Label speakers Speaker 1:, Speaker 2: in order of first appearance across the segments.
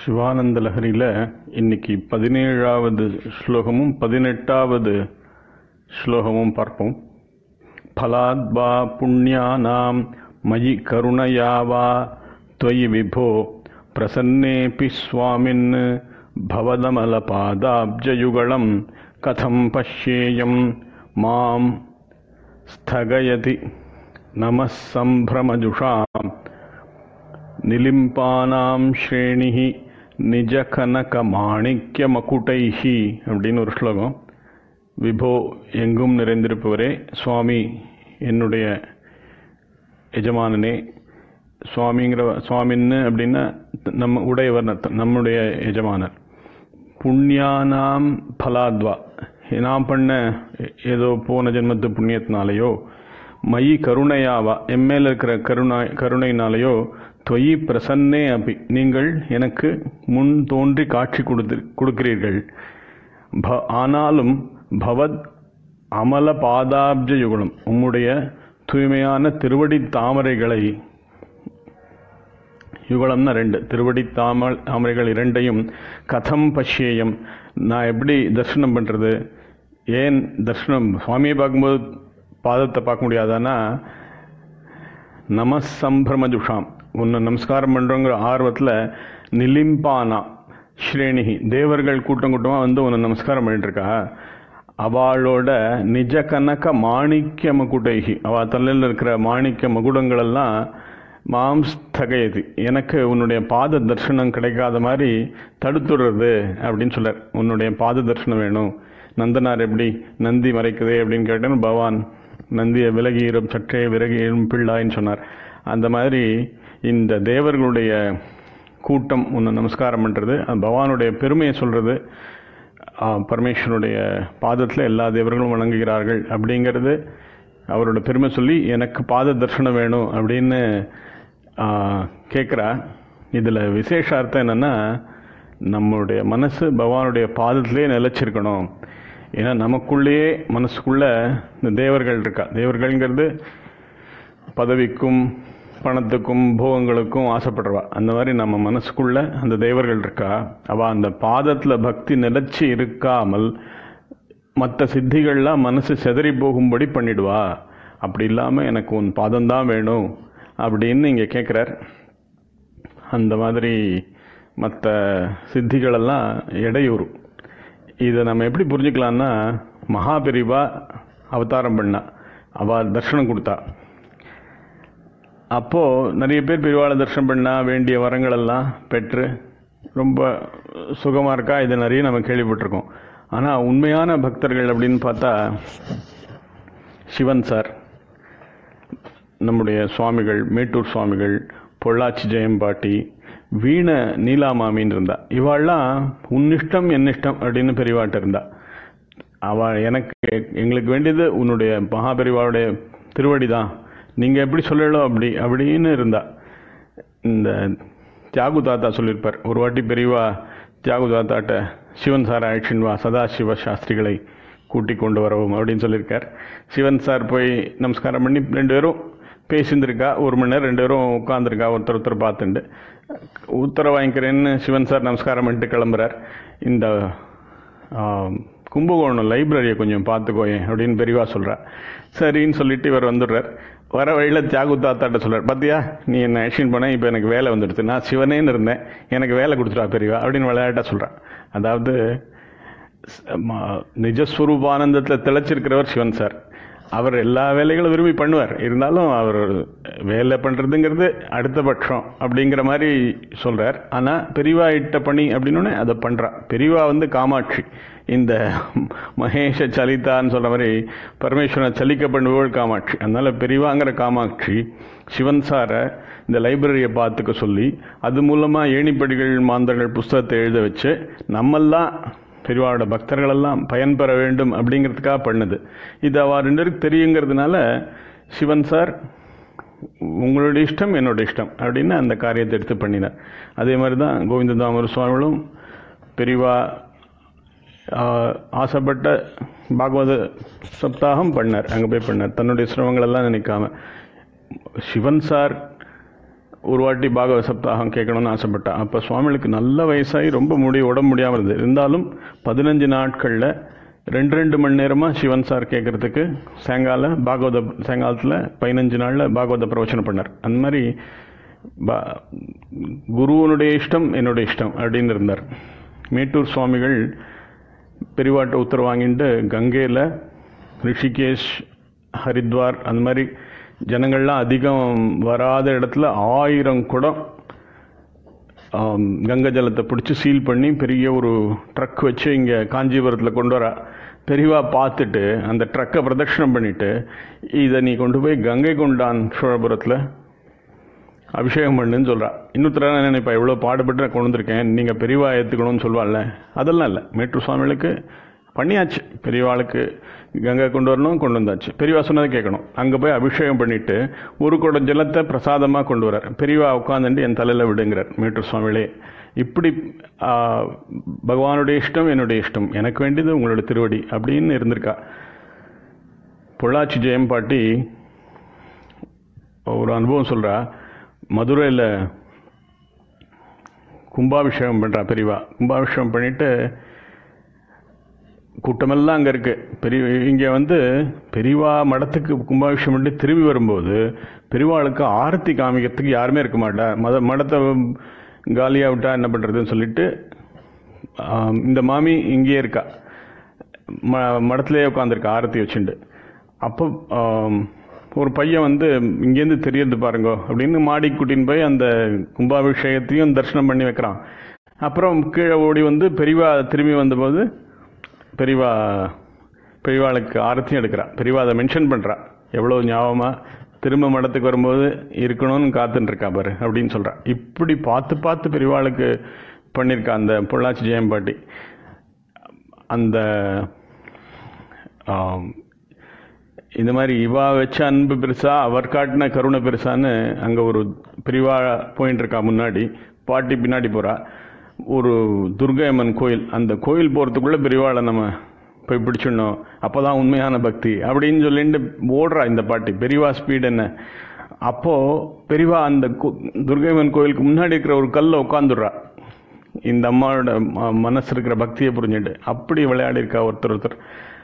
Speaker 1: சிவானந்த லஹரியில் இன்னைக்கு பதினேழாவது ஸ்லோகமும் பதினெட்டாவது ஸ்லோகமும் பார்ப்போம் ஃபலாத்வா புண்ணியானாம் மயி கருணையா வா त्वयि विभो प्रसन्नेऽपि स्वामिन् भवदमलपादाब्जयुगलं कथं पश्येयं मां स्थगयति नमः सम्भ्रमजुषाम् நிலிம்பானாம் ஸ்ரேணிஹி நிஜகனக மாணிக்யமகுட்டைஹி அப்படின்னு ஒரு ஸ்லோகம் விபோ எங்கும் நிறைந்திருப்பவரே சுவாமி என்னுடைய எஜமானனே சுவாமிங்கிற சுவாமின்னு அப்படின்னா நம்ம உடையவர் அர்த்தம் நம்முடைய எஜமானர் புண்ணியானாம் பலாத்வா நான் பண்ண ஏதோ போன ஜென்மத்து புண்ணியத்தினாலேயோ மயி கருணையாவா எம்மேல இருக்கிற கருணா கருணையினாலேயோ தொயி பிரசன்னே அப்பி நீங்கள் எனக்கு முன் தோன்றி காட்சி கொடுத்து கொடுக்கிறீர்கள் ப ஆனாலும் பவத் அமல பாதாப்ஜ யுகுலம் உம்முடைய தூய்மையான திருவடி தாமரைகளை யுகலம்னா ரெண்டு திருவடி தாம தாமரைகள் இரண்டையும் கதம் பஷ்யேயம் நான் எப்படி தரிசனம் பண்ணுறது ஏன் தரிசனம் சுவாமியை பார்க்கும்போது பாதத்தை பார்க்க முடியாதானா நமசம்பிரமஜுஷாம் உன்னை நமஸ்காரம் பண்ணுறோங்கிற ஆர்வத்தில் நிலிம்பானா ஸ்ரேணிகி தேவர்கள் கூட்டம் கூட்டமாக வந்து உன்னை நமஸ்காரம் பண்ணிட்டு இருக்கா அவளோட நிஜ கனக மாணிக்க மகுடைகி அவள் தலையில் இருக்கிற மாணிக்க மகுடங்களெல்லாம் மாம் ஸ்தகயதி எனக்கு உன்னுடைய பாத தர்ஷனம் கிடைக்காத மாதிரி தடுத்துடுறது அப்படின்னு சொல்லார் உன்னுடைய பாத தர்ஷனம் வேணும் நந்தனார் எப்படி நந்தி மறைக்குதே அப்படின்னு கேட்டேன்னு பகவான் நந்தியை விலகியிரும் சற்றே விலகியிரும் பிள்ளாயின்னு சொன்னார் அந்த மாதிரி இந்த தேவர்களுடைய கூட்டம் உன்னை நமஸ்காரம் பண்ணுறது பகவானுடைய பெருமையை சொல்கிறது பரமேஸ்வருடைய பாதத்தில் எல்லா தேவர்களும் வணங்குகிறார்கள் அப்படிங்கிறது அவரோட பெருமை சொல்லி எனக்கு பாத தர்ஷனம் வேணும் அப்படின்னு கேட்குறா இதில் விசேஷ அர்த்தம் என்னென்னா நம்மளுடைய மனசு பகவானுடைய பாதத்திலே நிலச்சிருக்கணும் ஏன்னா நமக்குள்ளேயே மனசுக்குள்ளே இந்த தேவர்கள் இருக்கா தேவர்கள்ங்கிறது பதவிக்கும் பணத்துக்கும் போகங்களுக்கும் ஆசைப்படுறவா அந்த மாதிரி நம்ம மனசுக்குள்ள அந்த தேவர்கள் இருக்கா அவள் அந்த பாதத்தில் பக்தி நிலச்சி இருக்காமல் மற்ற சித்திகள்லாம் மனசு செதறி போகும்படி பண்ணிடுவா அப்படி இல்லாமல் எனக்கு உன் பாதம்தான் வேணும் அப்படின்னு இங்கே கேட்குறார் அந்த மாதிரி மற்ற சித்திகளெல்லாம் இடையூறு இதை நம்ம எப்படி புரிஞ்சுக்கலான்னா மகாபெரிவா அவதாரம் பண்ணா அவள் தர்ஷனம் கொடுத்தா அப்போது நிறைய பேர் பெருவாளை தரிசனம் பண்ணால் வேண்டிய வரங்களெல்லாம் பெற்று ரொம்ப சுகமாக இருக்கா இது நிறைய நம்ம கேள்விப்பட்டிருக்கோம் ஆனால் உண்மையான பக்தர்கள் அப்படின்னு பார்த்தா சிவன் சார் நம்முடைய சுவாமிகள் மேட்டூர் சுவாமிகள் பொள்ளாச்சி ஜெயம்பாட்டி வீண நீலாமாமின்னு இருந்தா இவாள்லாம் உன்னிஷ்டம் என்னிஷ்டம் அப்படின்னு பெரியவாட்ட இருந்தா அவள் எனக்கு எங்களுக்கு வேண்டியது உன்னுடைய மகாபெரிவாளுடைய திருவடி தான் நீங்கள் எப்படி சொல்லலாம் அப்படி அப்படின்னு இருந்தா இந்த தியாகு தாத்தா சொல்லியிருப்பார் ஒரு வாட்டி பெரியவா தியாகு தாத்தாட்ட சிவன் சார் அழைச்சின்வா சதாசிவ சாஸ்திரிகளை கூட்டி கொண்டு வரவும் அப்படின்னு சொல்லியிருக்கார் சிவன் சார் போய் நமஸ்காரம் பண்ணி ரெண்டு பேரும் பேசியிருந்திருக்கா ஒரு மணி நேரம் ரெண்டு பேரும் உட்காந்துருக்கா ஒருத்தர் ஒருத்தர் பார்த்துட்டு உத்தரவு வாங்கிக்கிறேன்னு சிவன் சார் நமஸ்காரம் பண்ணிட்டு கிளம்புறார் இந்த கும்பகோணம் லைப்ரரியை கொஞ்சம் பார்த்துக்கோயேன் அப்படின்னு பெரியவா சொல்கிறார் சரின்னு சொல்லிட்டு இவர் வந்துடுறார் வர வழியில் தியாகு தாத்தாட்ட சொல்கிறார் பார்த்தியா நீ என்ன ஆக்ஷன் பண்ண இப்போ எனக்கு வேலை வந்துடுது நான் சிவனேன்னு இருந்தேன் எனக்கு வேலை கொடுத்துட்டா பெரியவா அப்படின்னு விளையாட்டா சொல்கிறான் அதாவது நிஜஸ்வரூபானந்தத்தில் திளைச்சிருக்கிறவர் சிவன் சார் அவர் எல்லா வேலைகளும் விரும்பி பண்ணுவார் இருந்தாலும் அவர் வேலை பண்ணுறதுங்கிறது அடுத்த பட்சம் அப்படிங்கிற மாதிரி சொல்கிறார் ஆனால் பெரியவா இட்ட பணி அப்படின்னு அதை பண்ணுறா பெரியவா வந்து காமாட்சி இந்த மகேஷ சலிதான்னு சொல்கிற மாதிரி பரமேஸ்வரனை சலிக்க பண்ணுபவள் காமாட்சி அதனால் பெரியவாங்கிற காமாட்சி சிவன் சாரை இந்த லைப்ரரியை பார்த்துக்க சொல்லி அது மூலமாக ஏணிப்படிகள் மாந்தர்கள் புஸ்தகத்தை எழுத வச்சு நம்மெல்லாம் பெரியவாவோட பக்தர்களெல்லாம் பயன்பெற வேண்டும் அப்படிங்கிறதுக்காக பண்ணுது இது அவ ரெண்டு பேருக்கு தெரியுங்கிறதுனால சிவன் சார் உங்களுடைய இஷ்டம் என்னோட இஷ்டம் அப்படின்னு அந்த காரியத்தை எடுத்து பண்ணினார் அதே மாதிரி தான் கோவிந்ததாமர் சுவாமிகளும் பெரியவா ஆசைப்பட்ட பாகவத சப்தாகம் பண்ணார் அங்கே போய் பண்ணார் தன்னுடைய சிரமங்களெல்லாம் நினைக்காம சிவன் சார் ஒரு வாட்டி பாகவத சப்தாகம் கேட்கணும்னு ஆசைப்பட்டேன் அப்போ சுவாமிகளுக்கு நல்ல வயசாகி ரொம்ப முடி உடம்பு முடியாமல் இருந்தது இருந்தாலும் பதினஞ்சு நாட்களில் ரெண்டு ரெண்டு மணி நேரமாக சிவன் சார் கேட்குறதுக்கு சாயங்கால பாகவத சாயங்காலத்தில் பதினஞ்சு நாளில் பாகவத பிரவச்சனம் பண்ணார் அந்த மாதிரி பா குருவனுடைய இஷ்டம் என்னுடைய இஷ்டம் அப்படின்னு இருந்தார் மேட்டூர் சுவாமிகள் பெரிவாட்ட உத்தரவு வாங்கிட்டு கங்கையில் ரிஷிகேஷ் ஹரித்வார் அந்த மாதிரி ஜனங்கள்லாம் அதிகம் வராத இடத்துல ஆயிரம் குடம் ஆம், கங்கை ஜலத்தை பிடிச்சி சீல் பண்ணி பெரிய ஒரு ட்ரக் வச்சு இங்கே காஞ்சிபுரத்தில் கொண்டு வரா பெரியவா பார்த்துட்டு அந்த ட்ரக்கை பிரதட்சணம் பண்ணிட்டு இதை நீ கொண்டு போய் கங்கை கொண்டான் சோழபுரத்தில் அபிஷேகம் பண்ணுன்னு சொல்கிறா இன்னொருத்தர நான் நினைப்பா இவ்வளோ பாடுபட்டு நான் கொண்டு வந்திருக்கேன் நீங்கள் பெரியவா ஏற்றுக்கணும்னு சொல்லுவாள்ல அதெல்லாம் இல்லை மேட்டூர் சுவாமிகளுக்கு பண்ணியாச்சு பெரியவாளுக்கு கங்கை கொண்டு வரணும் கொண்டு வந்தாச்சு பெரியவா சொன்னதை கேட்கணும் அங்கே போய் அபிஷேகம் பண்ணிட்டு ஒரு குடம் ஜலத்தை பிரசாதமாக கொண்டு வரார் பெரியவா உட்காந்துட்டு என் தலையில் விடுங்கிறார் மேட்டூர் சுவாமிகளே இப்படி ஆ, பகவானுடைய இஷ்டம் என்னுடைய இஷ்டம் எனக்கு வேண்டியது உங்களோட திருவடி அப்படின்னு இருந்திருக்கா பொள்ளாச்சி ஜெயம் பாட்டி ஒரு அனுபவம் சொல்கிறா மதுரையில் கும்பாபிஷேகம் பண்ணுறா பெரியவா கும்பாபிஷேகம் பண்ணிட்டு கூட்டமெல்லாம் அங்கே இருக்குது பெரிய இங்கே வந்து பெரியவா மடத்துக்கு கும்பாபிஷேகம் பண்ணி திரும்பி வரும்போது பெரியவாளுக்கு ஆரத்தி காமிக்கிறதுக்கு யாருமே இருக்க மாட்டா மத மடத்தை காலியாக விட்டா என்ன பண்ணுறதுன்னு சொல்லிட்டு ஆம், இந்த மாமி இங்கேயே இருக்கா ம மடத்துலேயே உட்காந்துருக்கா ஆரத்தி வச்சுண்டு அப்போ ஆம், ஒரு பையன் வந்து இங்கேருந்து தெரியறது பாருங்க அப்படின்னு மாடி கூட்டின்னு போய் அந்த கும்பாபிஷேகத்தையும் தரிசனம் பண்ணி வைக்கிறான் அப்புறம் கீழே ஓடி வந்து பெரியவா திரும்பி வந்தபோது பெரியவா பெரியவாளுக்கு ஆரத்தியும் எடுக்கிறா பெரியவா அதை மென்ஷன் பண்ணுறா எவ்வளோ ஞாபகமாக திரும்ப மடத்துக்கு வரும்போது இருக்கணும்னு காத்துன்னு இருக்கா பாரு அப்படின்னு சொல்கிறா இப்படி பார்த்து பார்த்து பெரியவாளுக்கு பண்ணியிருக்கா அந்த பொள்ளாச்சி ஜெயம்பாட்டி அந்த ஆம், இந்த மாதிரி இவா வச்ச அன்பு பெருசா அவர் காட்டின கருணை பெருசான்னு அங்கே ஒரு பிரிவா போயின்னு இருக்கா முன்னாடி பாட்டி பின்னாடி போகிறா ஒரு துர்கையம்மன் கோயில் அந்த கோயில் போகிறதுக்குள்ளே பெரியவாளை நம்ம போய் பிடிச்சிடணும் அப்போ தான் உண்மையான பக்தி அப்படின்னு சொல்லிட்டு ஓடுறா இந்த பாட்டி பெரியவா ஸ்பீட் என்ன அப்போது பெரியவா அந்த கு- துர்கையம்மன் கோயிலுக்கு முன்னாடி இருக்கிற ஒரு கல்லை உட்காந்துடுறா இந்த அம்மாவோட ம- மனசு இருக்கிற பக்தியை புரிஞ்சுட்டு அப்படி விளையாடி இருக்கா ஒருத்தர் ஒருத்தர்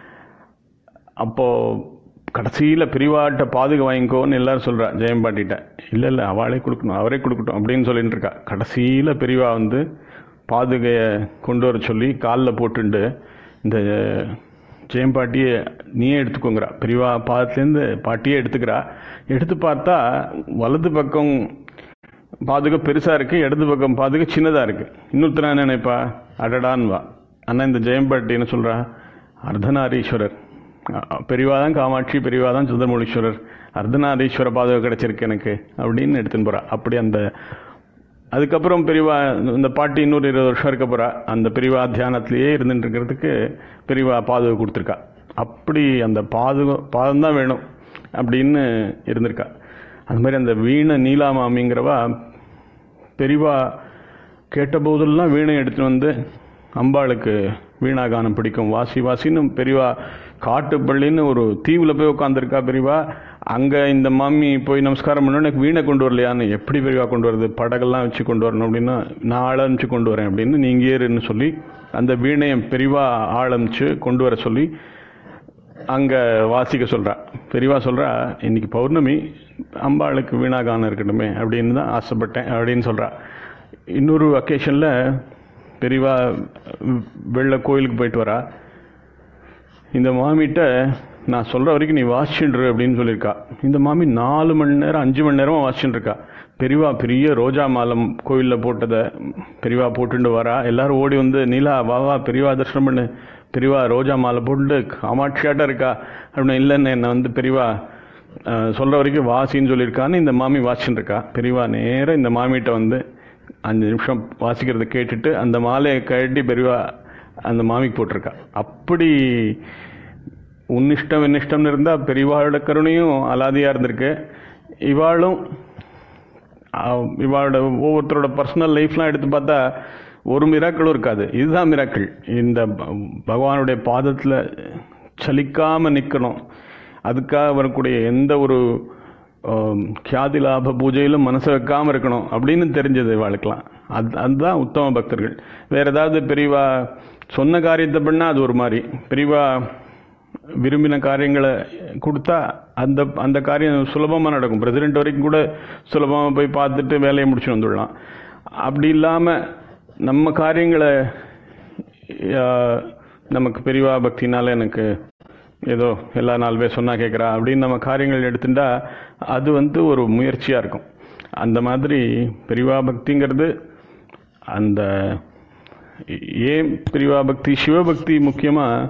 Speaker 1: அப்போ கடைசியில் பிரிவாட்ட பாதுகா வாங்கிக்கோன்னு எல்லாரும் சொல்றா ஜெயம்பாட்டிட்ட இல்லை இல்லை அவளே கொடுக்கணும் அவரே கொடுக்கட்டும் அப்படின்னு சொல்லிட்டு இருக்கா கடைசியில் பிரிவா வந்து பாதுகையை கொண்டு வர சொல்லி காலில் போட்டுண்டு இந்த ஜெயம்பாட்டியை நீயே எடுத்துக்கோங்கிறா பிரிவா பாதத்துலேருந்து பாட்டியே எடுத்துக்கிறா எடுத்து பார்த்தா வலது பக்கம் பாதுகை பெருசாக இருக்குது இடது பக்கம் பாதுகை சின்னதாக இருக்குது இன்னொருத்தர் என்ன நினைப்பா அடடான்னு வா ஆனால் இந்த ஜெயம்பாட்டி என்ன சொல்கிறா அர்த்தநாரீஸ்வரர் அ- பெரியவா தான் காமாட்சி பெரியவா தான் சுந்தரமூலீஸ்வரர் அர்த்தநாரீஸ்வர பாதுகை கிடைச்சிருக்கு எனக்கு அப்படின்னு எடுத்துன்னு போகிறா அப்படி அந்த அதுக்கப்புறம் பெரியவா இந்த பாட்டி இன்னொரு இருபது வருஷம் இருக்க போகிறா அந்த பெரியவா தியானத்திலேயே இருந்துட்டு இருக்கிறதுக்கு பெரியவா பாதுகை கொடுத்துருக்கா அப்படி அந்த பாதுகை பாதம் தான் வேணும் அப்படின்னு இருந்திருக்கா அந்த மாதிரி அந்த வீணை நீலாமாமிங்கிறவா பெரியவா கேட்டபோதெல்லாம் வீணை எடுத்துட்டு வந்து அம்பாளுக்கு வீணாகானம் பிடிக்கும் வாசி வாசின்னு பெரியவா காட்டுப்பள்ளின்னு ஒரு தீவில் போய் உட்காந்துருக்கா பெரியவா அங்கே இந்த மாமி போய் நமஸ்காரம் பண்ணோன்னு எனக்கு வீணை கொண்டு வரலையான்னு எப்படி பெரியவா கொண்டு வருது படகெல்லாம் வச்சு கொண்டு வரணும் அப்படின்னா நான் ஆள் அனுப்பிச்சு கொண்டு வரேன் அப்படின்னு நீங்க ஏறுன்னு சொல்லி அந்த வீணையை பெரியவா ஆள் அனுப்பிச்சு கொண்டு வர சொல்லி அங்கே வாசிக்க சொல்கிறா பெரியவா சொல்கிறா இன்னைக்கு பௌர்ணமி அம்பாளுக்கு வீணாகானம் இருக்கட்டுமே அப்படின்னு தான் ஆசைப்பட்டேன் அப்படின்னு சொல்கிறா இன்னொரு அக்கேஷனில் பெரியவா ம், வெள்ளை கோயிலுக்கு போயிட்டு வரா இந்த மாமிட்ட நான் சொல்கிற வரைக்கும் நீ வாசிச்சுன்று அப்படின்னு சொல்லியிருக்கா இந்த மாமி நாலு மணி நேரம் அஞ்சு மணி நேரமாக வாசிச்சுட்டு இருக்கா பெரியவா பெரிய ரோஜா மாலம் கோயிலில் போட்டதை பெரியவா போட்டுட்டு வரா எல்லாரும் ஓடி வந்து நீலா வா வா பெரியவா தரிசனம் பண்ணு பெரியவா ரோஜா மாலை போட்டு காமாட்சியாட்டம் இருக்கா அப்படின்னு இல்லைன்னு என்னை வந்து பெரியவா அஹ், சொல்ற வரைக்கும் வாசின்னு சொல்லியிருக்கான்னு இந்த மாமி வாசிச்சுட்டு இருக்கா பெரியவா நேரா இந்த மாமிகிட்ட வந்து அஞ்சு நிமிஷம் வாசிக்கிறத கேட்டுட்டு அந்த மாலையை கழட்டி பெரியவா அந்த மாமிக்கு போட்டிருக்கா அப்படி உன்னிஷ்டம் என்னிஷ்டம்னு இருந்தால் பெரியவாளோட கருணையும் அலாதியாக இருந்திருக்கு இவாளும் ஆஹ், இவாளோட ஒவ்வொருத்தரோட பர்சனல் லைஃப்லாம் எடுத்து பார்த்தா ஒரு மிராக்களும் இருக்காது இதுதான் மிராக்கள் இந்த ப- பகவானுடைய பாதத்தில் சலிக்காமல் நிற்கணும் அதுக்காக வரக்கூடிய எந்த ஒரு ஆம், கியாதி லாப பூஜையிலும் மனசை வைக்காம இருக்கணும் அப்படின்னு தெரிஞ்சது வாழ்க்கலாம் அது அதுதான் உத்தம பக்தர்கள் வேற ஏதாவது பெரியவா சொன்ன காரியத்தை பண்ணா அது ஒரு மாதிரி பெரியவா விரும்பின காரியங்களை கொடுத்தா அந்த அந்த காரியம் சுலபமாக நடக்கும் பிரசிடென்ட் வரைக்கும் கூட சுலபமாக போய் பார்த்துட்டு வேலையை முடிச்சு வந்துடலாம் அப்படி இல்லாமல் நம்ம காரியங்களை ஆ, நமக்கு பெரியவா பக்தினால எனக்கு ஏதோ எல்லா நாலு பேர் சொன்னா கேட்குறா அப்படின்னு நம்ம காரியங்கள் எடுத்துட்டா அது வந்து ஒரு முயற்சியாக இருக்கும் அந்த மாதிரி பெரியவா பக்திங்கிறது அந்த ஏன் பெரியவா பக்தி சிவபக்தி முக்கியமாக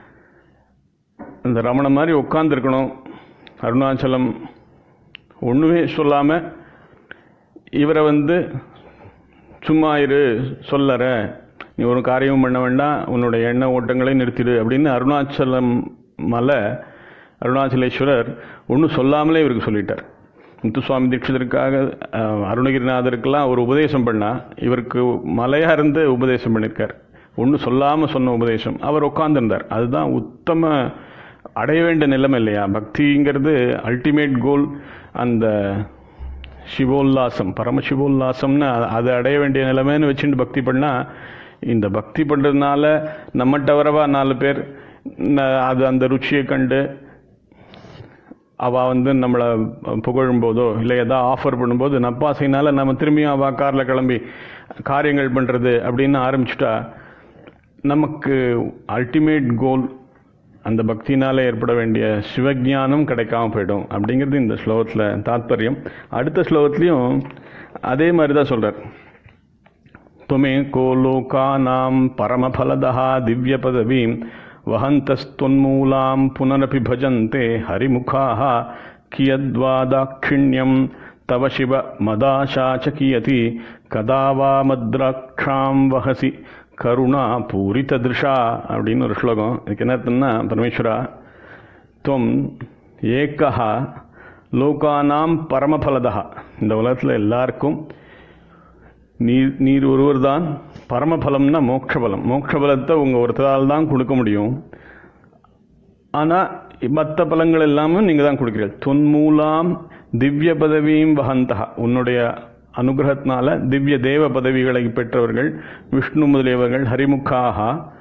Speaker 1: அந்த ரமண மாதிரி உட்காந்துருக்கணும் அருணாச்சலம் ஒன்றுமே சொல்லாமல் இவரை வந்து சும்மா இரு சொல்லற நீ ஒரு காரியமும் பண்ண வேண்டாம் உன்னுடைய எண்ண ஓட்டங்களை நிறுத்திடு அப்படின்னு அருணாச்சலம் மலை அருணாச்சலேஸ்வரர் ஒன்றும் சொல்லாமலே இவருக்கு சொல்லிட்டார் முத்துசுவாமி தீட்சிதருக்காக அஹ், அருணகிரிநாதருக்கெல்லாம் ஒரு உபதேசம் பண்ணா இவருக்கு மலையா இருந்து உபதேசம் பண்ணியிருக்கார் ஒன்றும் சொல்லாமல் சொன்ன உபதேசம் அவர் உட்கார்ந்திருந்தார் அதுதான் உத்தம அடைய வேண்டிய நிலைமை இல்லையா பக்திங்கிறது அல்டிமேட் கோல் அந்த சிவோல்லாசம் பரம சிவோல்லாசம்னு அ- அதை அடைய வேண்டிய நிலைமைன்னு வச்சுட்டு பக்தி பண்ணா இந்த பக்தி பண்றதுனால நம்மகிட்ட வரவா நாலு பேர் ந- அது அந்த ருச்சியை கண்டு அவ வந்து நம்மளை புகழும் போதோ இல்லை ஏதாவது ஆஃபர் பண்ணும்போது நப்பாசைனால நம்ம திரும்பியும் அவ காரில் கிளம்பி காரியங்கள் பண்ணுறது அப்படின்னு ஆரம்பிச்சுட்டா நமக்கு அல்டிமேட் கோல் அந்த பக்தினால ஏற்பட வேண்டிய சிவஞானம் கிடைக்காம போயிடும் அப்படிங்கிறது இந்த ஸ்லோகத்தில் தாத்பரியம் அடுத்த ஸ்லோகத்துலேயும் அதே மாதிரி தான் சொல்கிறார் त्वमेको लोकानां परमफलदः दिव्यपदवीं वहन्तस्त्वन्मूलां पुनरपि भजन्ते हरिमुखाः कियद्वा दाक्षिण्यं तव शिव मदाशा च कियति कदा वा मद्राक्षां वहसि கருணா பூரிததிருஷா அப்படின்னு ஒரு ஸ்லோகம் இதுக்கு என்ன அர்த்தம்னா பரமேஸ்வரா துவம் ஏக்கா லோகானாம் பரமபலதா இந்த உலகத்தில் எல்லாருக்கும் நீர் நீர் ஒருவர் தான் பரமபலம்னா மோட்சபலம் மோட்சபலத்தை உங்கள் ஒருத்தரால் தான் கொடுக்க முடியும் ஆனால் மற்ற பலங்கள் எல்லாமே நீங்கள் தான் கொடுக்கிறீர்கள் தொன்மூலாம் திவ்ய பதவியும் வகந்தா உன்னுடைய அனுகிரகத்தினால திவ்ய தேவ பதவிகளை பெற்றவர்கள் விஷ்ணு முதலியவர்கள் ஹரிமுக்காக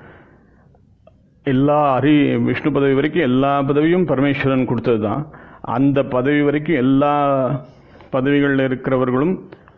Speaker 1: எல்லா ஹரி விஷ்ணு பதவி வரைக்கும் எல்லா பதவியும் பரமேஸ்வரன் கொடுத்தது தான் அந்த பதவி வரைக்கும் எல்லா பதவிகளில் இருக்கிறவர்களும்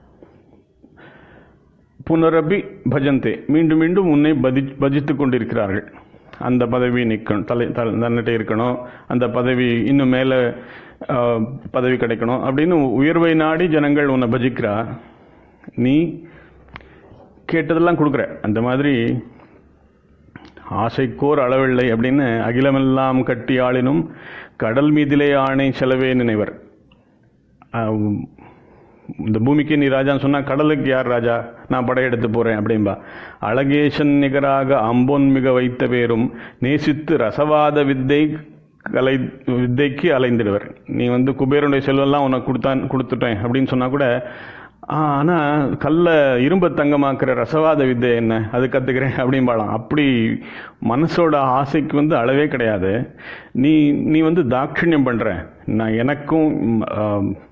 Speaker 1: புனரபி பஜந்தே மீண்டும் மீண்டும் உன்னை பதி பஜித்துக் கொண்டிருக்கிறார்கள் அந்த பதவி நிற்கணும் தலை தலை தன்னிட்ட இருக்கணும் அந்த பதவி இன்னும் மேலே பதவி கிடைக்கணும் அப்படின்னு உயர்வை நாடி ஜனங்கள் உன்னை பஜிக்கிறா நீ கேட்டதெல்லாம் கொடுக்குற அந்த மாதிரி ஆசைக்கோர் அளவில்லை அப்படின்னு அகிலமெல்லாம் கட்டி ஆளினும் கடல் மீதிலே ஆணை செலவே நினைவர் ஆஹ் இந்த பூமிக்கு நீ ராஜான்னு சொன்னா கடலுக்கு யார் ராஜா நான் படையெடுத்து போறேன் அப்படின்பா அழகேசன் நிகராக அம்பொன் மிக வைத்த பேரும் நேசித்து ரசவாத வித்தை கலை வித்தைக்கு அலைந்திடுவர் நீ வந்து குபேரனுடைய செல்வெல்லாம் உனக்கு கொடுத்தான் கொடுத்துட்டேன் அப்படின்னு சொன்னா கூட ஆ, ஆனா கல்ல இரும்பு தங்கமாக்குற ரசவாத வித்தை என்ன அது கத்துக்கிறேன் அப்படிம்பாலாம் அப்படி மனசோட ஆசைக்கு வந்து அளவே கிடையாது நீ நீ வந்து தாட்சிணியம் பண்ற நான் எனக்கும் ம், ஆ,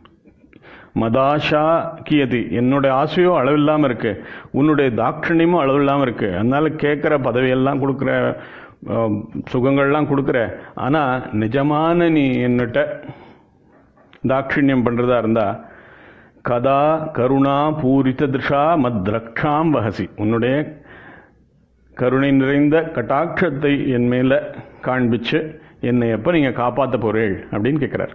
Speaker 1: மதாஷா கியதி என்னுடைய ஆசையோ அளவில்லாமல் இருக்கு உன்னுடைய தாட்சணியமும் அளவில்லாமல் இருக்கு அதனால கேட்குற பதவியெல்லாம் கொடுக்குற அஹ், சுகங்கள்லாம் கொடுக்குற ஆனால் நிஜமான நீ என்னட்ட தாட்சிணியம் பண்ணுறதா இருந்தா கதா கருணா பூரித திருஷா மத்ரக்ஷாம் வகசி உன்னுடைய கருணை நிறைந்த கட்டாட்சத்தை என் மேல காண்பிச்சு என்னை எப்போ நீங்கள் காப்பாற்ற போறீள் அப்படின்னு கேட்குறார்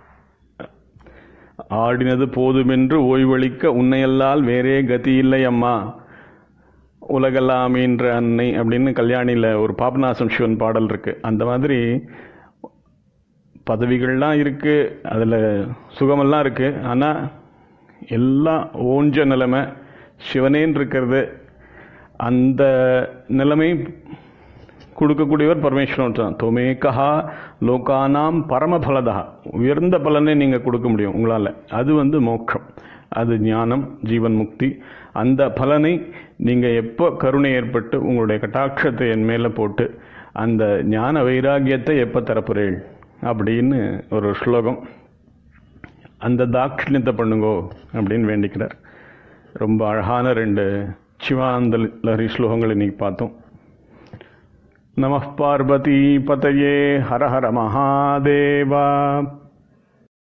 Speaker 1: ஆடினது போதுமென்று ஓய்வளிக்க உன்னையல்லால் வேறே கதி இல்லை அம்மா உலகெல்லாமீன்ற அன்னை அப்படின்னு கல்யாணியில் ஒரு பாபநாசம் சிவன் பாடல் இருக்கு அந்த மாதிரி பதவிகள்லாம் இருக்கு அதில் சுகமெல்லாம் இருக்கு ஆனால் எல்லாம் ஓஞ்ச நிலைமை சிவனேன்னு இருக்கிறது அந்த நிலைமை கொடுக்கக்கூடியவர் பரமேஸ்வரன் தான் தொமேகா லோகானாம் பரமபலதா உயர்ந்த பலனை நீங்கள் கொடுக்க முடியும் உங்களால் அது வந்து மோட்சம் அது ஞானம் ஜீவன் முக்தி அந்த பலனை நீங்கள் எப்போ கருணை ஏற்பட்டு உங்களுடைய கட்டாட்சத்தை என் மேலே போட்டு அந்த ஞான வைராகியத்தை எப்போ தரப்புறீள் அப்படின்னு ஒரு ஸ்லோகம் அந்த தாட்சிணியத்தை பண்ணுங்கோ அப்படின்னு வேண்டிக்கிறார் ரொம்ப அழகான ரெண்டு சிவானந்த லஹரி ஸ்லோகங்கள் இன்னைக்கு பார்த்தோம் நம பார்வதி பதையே ஹர ஹர மகாதேவா